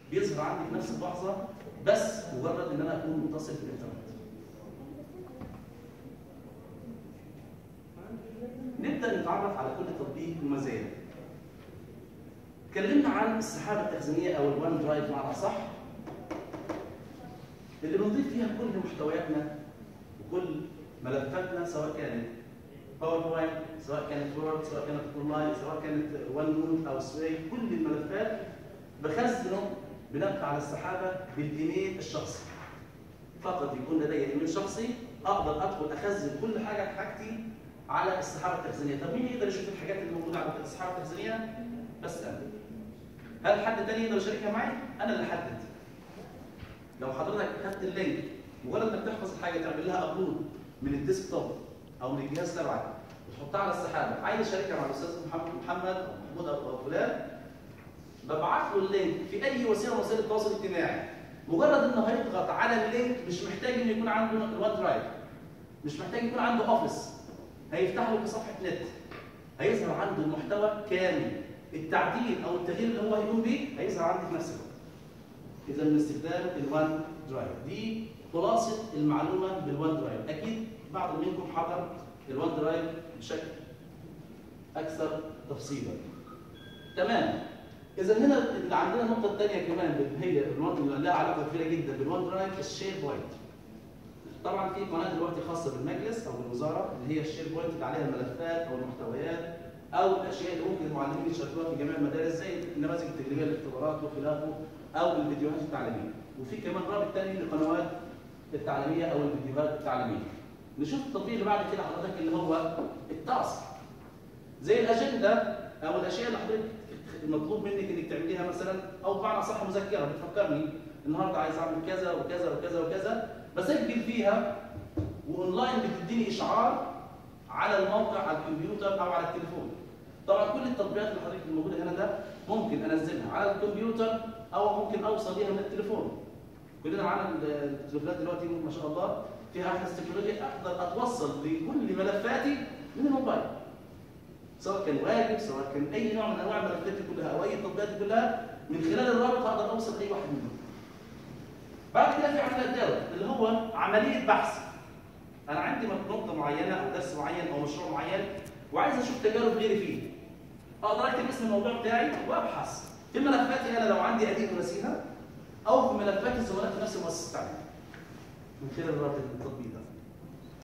بيظهر عندي في نفس اللحظه بس مجرد ان انا اكون متصل بالانترنت نبدا نتعرف على كل تطبيق ومزاياه اتكلمنا عن السحابه التخزينيه او الوان درايف معنى صح اللي بنضيف فيها كل محتوياتنا وكل ملفاتنا سواء كانت باوربوينت سواء كانت وورد سواء كانت اونلاين سواء كانت وان نوت او سوي كل الملفات بخزنه بنبقى على السحابه بالايميل الشخصي فقط يكون لدي ايميل شخصي اقدر ادخل اخزن كل حاجه في حاجتي على السحابه التخزينيه طب مين يقدر يشوف الحاجات اللي موجوده على السحابه التخزينيه بس انا هل حد تاني يقدر يشاركها معي انا اللي احدد لو حضرتك خدت اللينك مجرد انك تحفظ الحاجه تعمل لها ابلود من الديسك توب او من الجهاز تبعك وتحطها على السحابه عايز اشاركها مع الاستاذ محمد محمد او محمود او فلان ببعت له اللينك في اي وسيله من وسائل التواصل الاجتماعي مجرد انه هيضغط على اللينك مش محتاج انه يكون عنده الوان درايف مش محتاج يكون عنده اوفيس هيفتح له كصفحه نت هيظهر عنده المحتوى كامل التعديل او التغيير اللي هو هيقوم بيه هيظهر عندي في نفس الوقت اذا من استخدام الوان درايف دي خلاصه المعلومه بالوان درايف اكيد بعض منكم حضر الوان درايف بشكل اكثر تفصيلا تمام اذا هنا اللي عندنا النقطه الثانيه كمان اللي هي الوان اللي لها علاقه كبيره جدا بالوان درايف الشير بوينت طبعا في قناه دلوقتي خاصه بالمجلس او بالوزاره اللي هي الشير بوينت اللي عليها الملفات او المحتويات او الاشياء اللي ممكن المعلمين يشاركوها في جميع المدارس زي النماذج التجريبيه للاختبارات وخلافه او الفيديوهات التعليميه وفي كمان رابط ثاني للقنوات التعليميه او الفيديوهات التعليميه نشوف التطبيق اللي بعد كده حضرتك اللي هو التاسك زي الاجنده او الاشياء اللي حضرتك المطلوب منك انك تعمليها مثلا او بمعنى صح مذكره بتفكرني النهارده عايز اعمل كذا وكذا وكذا وكذا بسجل فيها واونلاين بتديني اشعار على الموقع على الكمبيوتر او على التليفون طبعا كل التطبيقات اللي حضرتك الموجوده هنا ده ممكن انزلها على الكمبيوتر او ممكن اوصل ليها من التليفون كلنا معانا التليفونات دلوقتي ما شاء الله فيها احدث تكنولوجيا اقدر اتوصل لكل ملفاتي من الموبايل سواء كان واجب سواء كان اي نوع من انواع الملفات دي كلها او اي تطبيقات دي كلها من خلال الرابط اقدر اوصل لاي واحد منهم بعد كده في عندنا الداون اللي هو عمليه بحث انا عندي نقطه معينه او درس معين او مشروع معين وعايز اشوف تجارب غيري فيه اقدر اكتب اسم الموضوع بتاعي وابحث في ملفاتي انا لو عندي قديم ونسيها او في ملفات الزملاء في نفس المؤسسه التعليميه من خلال الرابط التطبيق ده